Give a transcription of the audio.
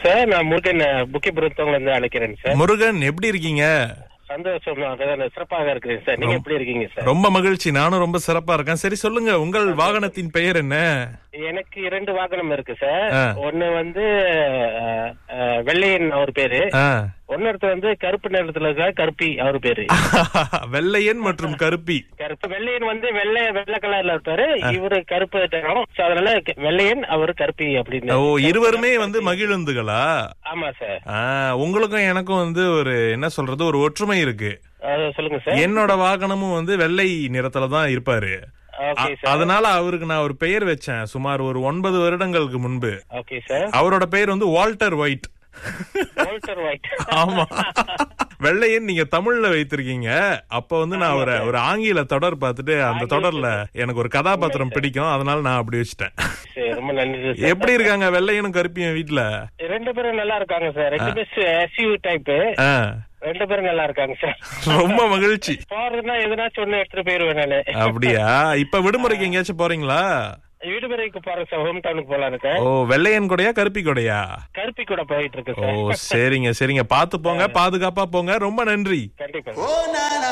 Sir நான் முருகன் புக்கிபுரத்தவங்க இருந்து அழைக்கிறேன் சார் முருகன் எப்படி இருக்கீங்க சந்தோஷம் நான் சிறப்பாக இருக்கிறேன் சார் நீங்க எப்படி இருக்கீங்க சார் ரொம்ப மகிழ்ச்சி நானும் ரொம்ப சிறப்பா இருக்கேன் சரி சொல்லுங்க உங்கள் வாகனத்தின் பெயர் என்ன எனக்கு இரண்டு வாகனம் இருக்கு சார் ஆ. ஒண்ணு வந்து அஹ், அஹ், வெள்ளையன் அவர் பேரு ஆ. ஒன்னொருத்தர் வந்து கருப்பு நிறத்துல இருக்க கருப்பி அவர் பேரு வெள்ளையன் மற்றும் கருப்பி கருப்பு வெள்ளையன் வந்து வெள்ளை வெள்ளை கலர்ல இருப்பாரு இவரு கருப்பு நிறம் So, அதனால க- வெள்ளையன் அவரு கருப்பி அப்படின்னு ஓ இருவருமே வந்து மகிழுந்துகளா ஆமா சார் ஆ, உங்களுக்கும் எனக்கும் வந்து ஒரு என்ன சொல்றது ஒரு ஒற்றுமை இருக்கு அஹ், சொல்லுங்க சார் என்னோட வாகனமும் வந்து வெள்ளை நிறத்துல தான் இருப்பாரு ஓகே அ- சார் அதனால அவருக்கு நான் ஒரு பெயர் வச்சேன் சுமார் ஒரு ஒன்பது வருடங்களுக்கு முன்பு ஓகே சார் அவரோட பெயர் வந்து வால்டர் ஒயிட் வால்டர் ஒயிட் ஆமா வெள்ளையன் நீங்க தமிழ்ல வைத்திருக்கீங்க அப்ப வந்து நான் ஒரு ஒரு ஆங்கில தொடர் பார்த்துட்டு அந்த தொடர்ல எனக்கு ஒரு கதாபாத்திரம் பிடிக்கும் அதனால நான் அப்படி வச்சுட்டேன் சரி ரொம்ப நன்றி சார் எப்படி இருக்காங்க வெள்ளையனும் கருப்பியும் வீட்ல ரெண்டு பேரும் நல்லா இருக்காங்க சார் ரெண்டு பேரும் எஸ்யூ டைப் ஆ, ரெண்டு பேரும் நல்லா இருக்காங்க சார் ரொம்ப மகிழ்ச்சி போறதுன்னா எதுனாச்சும் ஒண்ணு எடுத்துட்டு போயிருவேன் நானு அப்படியா இப்ப விடுமுறைக்கு எங்கேயாச்சும் போறீங்களா விடுமுறைக்கு போறேன் சார் ஹோம் டவுனுக்கு போலாம் இருக்கேன் ஓ வெள்ளையன் கூடயா கருப்பி கூடயா கருப்பி கூட போயிட்டு இருக்கு ஓ சார் சரிங்க சரிங்க பாத்து போங்க பாதுகாப்பா போங்க ரொம்ப நன்றி கண்டிப்பா Oh, na na